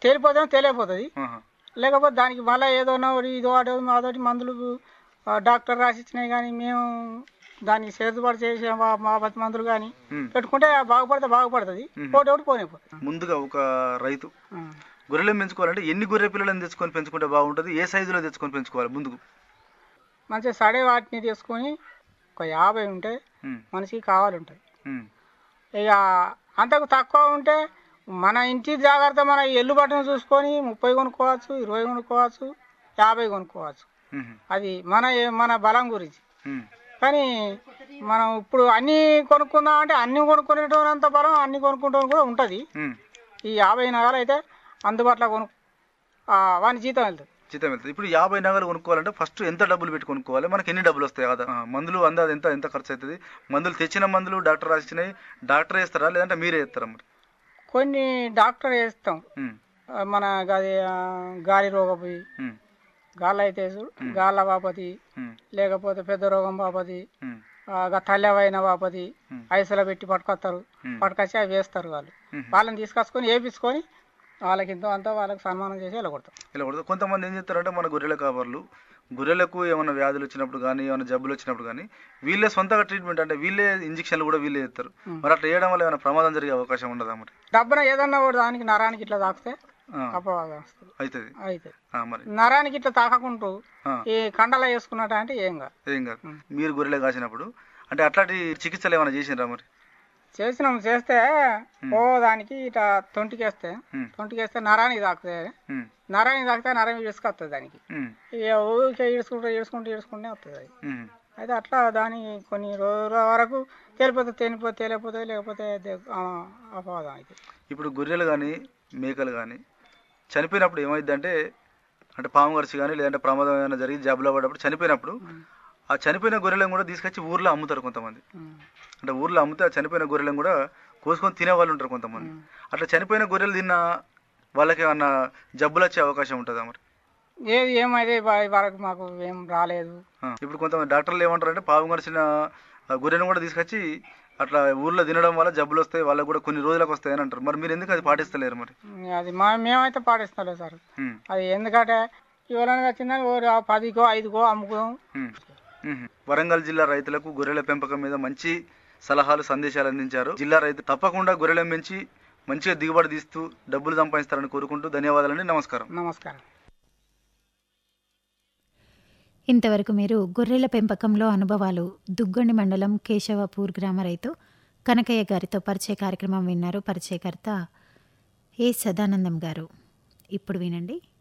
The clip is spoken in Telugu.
తేలిపోతే తేలిపోతుంది ఆహా. లేకపోతే దానికి మళ్ళీ ఏదో ఒకటి ఇదో అదో అదొకటి మందులు ఆ, డాక్టర్ రాసిచ్చినాయి కానీ మేము దాన్ని చేతుబాటు చేసే మా- మా పది మందులు కానీ ఉమ్. పెట్టుకుంటే బాగుపడితే బాగుపడుతుంది ఒకటి ఒకటి పోనిపోతుంది ముందుగా ఒక రైతు గొర్రెలను పెంచుకోవాలంటే ఎన్ని గొర్రె పిల్లలను తెచ్చుకొని పెంచుకుంటే బాగుంటుంది ఏ సైజులో తెచ్చుకొని పెంచుకోవాలి ముందుకు మంచిగా సడే వాటిని తీసుకొని ఒక యాభై ఉంటే ఉమ్. మనిషికి కావాలి ఉంటుంది ఉమ్. ఇక అంతకు తక్కువ ఉంటే మన ఇంటి జాగ్రత్త మన ఎల్లు బట్టను చూసుకొని ముప్పై కొనుక్కోవచ్చు ఇరవై కొనుక్కోవచ్చు యాభై కొనుక్కోవచ్చు ఉమ్. అది మన మన బలం గురించి ఉమ్. కానీ మనం ఇప్పుడు అన్నీ కొనుక్కుందాం అంటే అన్ని కొనుక్కునేటంత బలం అన్ని కొనుక్కుంటాం కూడా ఉంటుంది ఉమ్. ఈ యాభై నగలు అయితే అందుబాటులో కొను ఆ, వాని జీతం వెళ్తుంది జీతం వెళ్తుంది ఇప్పుడు యాభై నగలు కొనుక్కోవాలంటే ఫస్ట్ ఎంత డబ్బులు పెట్టి కొనుక్కోవాలి మనకి ఎన్ని డబ్బులు వస్తాయి కదా ఆ, మందులు అందాది ఎంత ఎంత ఖర్చు అవుతుంది మందులు తెచ్చిన మందులు డాక్టర్ రాసిచ్చినాయి డాక్టర్ వేస్తారా లేదంటే మీరే వేస్తారా మరి కొన్ని డాక్టర్ వేస్తాం ఉమ్. ఆ, మన గది ఆ, గాలి రోగపోయి ఉమ్. గాలి అయితే చూడు, గాళ్ళ బాపతి ఉమ్. లేకపోతే పెద్ద రోగం బాపతి ఉమ్. తల్లవైన బాపతి ఉమ్. ఐసులో పెట్టి పట్టుకొస్తారు ఉమ్. పట్టుకొచ్చి అవి వేస్తారు వాళ్ళు ఉమ్. వాళ్ళని తీసుకొచ్చుకొని వేపించుకొని వాళ్ళకి ఇంతో అంతా వాళ్ళకి సన్మానం చేసి వెళ్ళగొడతాం ఇలా కూడా కొంతమంది ఏం చేస్తారంటే మన గొర్రెల కాపర్లు గొర్రెలకు ఏమైనా వ్యాధులు వచ్చినప్పుడు కానీ ఏమైనా జబ్బులు వచ్చినప్పుడు కానీ వీళ్ళే సొంతగా ట్రీట్మెంట్ అంటే వీళ్ళే ఇంజక్షన్లు కూడా వీళ్ళే చేస్తారు ఉమ్. మరి అట్లా చేయడం వల్ల ఏమైనా ప్రమాదం జరిగే అవకాశం ఉండదా మరి డబ్బున ఏదన్నా కూడా దానికి నరానికి ఇట్లా తాకితే ఆ, అపవాదం వస్తుంది అవుతుంది అవుతుంది ఆ, మరి నరానికి ఇట్లా తాకకుంటూ ఆ, ఈ కండలో వేసుకున్నట్టు అంటే ఏం కాదు ఏం కాదు ఉమ్. మీరు గొర్రెలు కాసినప్పుడు అంటే అట్లాంటి చికిత్సలు ఏమైనా చేసినరా మరి చేసినాం చేస్తే ఓ దానికి ఇట్లా తొంటికేస్తే ఉమ్. తొంటికేస్తే నరానికి తాకుతుంది ఉమ్. నరానికి తాకితే నరం ఇసుకొస్తుంది దానికి ఉమ్. ఇక ఊరికే ఈడ్చుకుంటూ ఈడ్చుకుంటూ ఈడ్చుకుంటే వస్తుంది అది ఉమ్. అయితే అట్లా దాని కొన్ని రోజుల వరకు తేలిపోతే తేలిపోతే తేలిపోతే లేకపోతే దే- ఆ, అపవాదం అయితే ఇప్పుడు గొర్రెలు కానీ మేకలు కానీ చనిపోయినప్పుడు ఏమైంది అంటే అంటే పాము ఖర్చు కానీ లేదంటే ప్రమాదం ఏమైనా జరిగి జబ్బులో పడ్డప్పుడు చనిపోయినప్పుడు ఆ చనిపోయిన గొర్రెలను కూడా తీసుకొచ్చి ఊర్లో అమ్ముతారు కొంతమంది అంటే ఊర్లో అమ్మితే ఆ చనిపోయిన గొర్రెలను కూడా కోసుకొని తినే వాళ్ళు ఉంటారు కొంతమంది అట్లా చనిపోయిన గొర్రెలు తిన్న వాళ్ళకి ఏమన్నా జబ్బులు వచ్చే అవకాశం ఉంటుందా మరి ఏది ఏమైతే వా- వరకు మాకు ఏం రాలేదు ఆ, ఇప్పుడు కొంతమంది డాక్టర్లు ఏమంటారు అంటే పాము కరిచిన ఆ గొర్రెను కూడా తీసుకొచ్చి అట్లా ఊర్లో తినడం వల్ల జబ్బులు వస్తాయి వాళ్ళకి కూడా కొన్ని రోజులకు వస్తాయి అని అంటారు మరి మీరు ఎందుకు అది పాటిస్తలేరు మరి అది మా మేమైతే పాటిస్తలేదు సార్ ఉమ్, అది ఎందుకంటే ఎవరైనా వచ్చిందని ఓ రా- పదికో ఐదుకో అమ్ముకోం ఉమ్, ఉమ్. వరంగల్ జిల్లా రైతులకు గొర్రెల పెంపకం మీద మంచి సలహాలు సందేశాలు అందించారు జిల్లా రైతు తప్పకుండా గొర్రెలను పెంచి మంచిగా దిగుబడి తీస్తూ డబ్బులు సంపాదిస్తారని కోరుకుంటూ ధన్యవాదాలండి నమస్కారం నమస్కారం ఇంతవరకు మీరు గొర్రెల పెంపకంలో అనుభవాలు దుగ్గండి మండలం కేశవపూర్ గ్రామ రైతు కనకయ్య గారితో పరిచయ కార్యక్రమం విన్నారు పరిచయకర్త ఏ సదానందం గారు ఇప్పుడు వినండి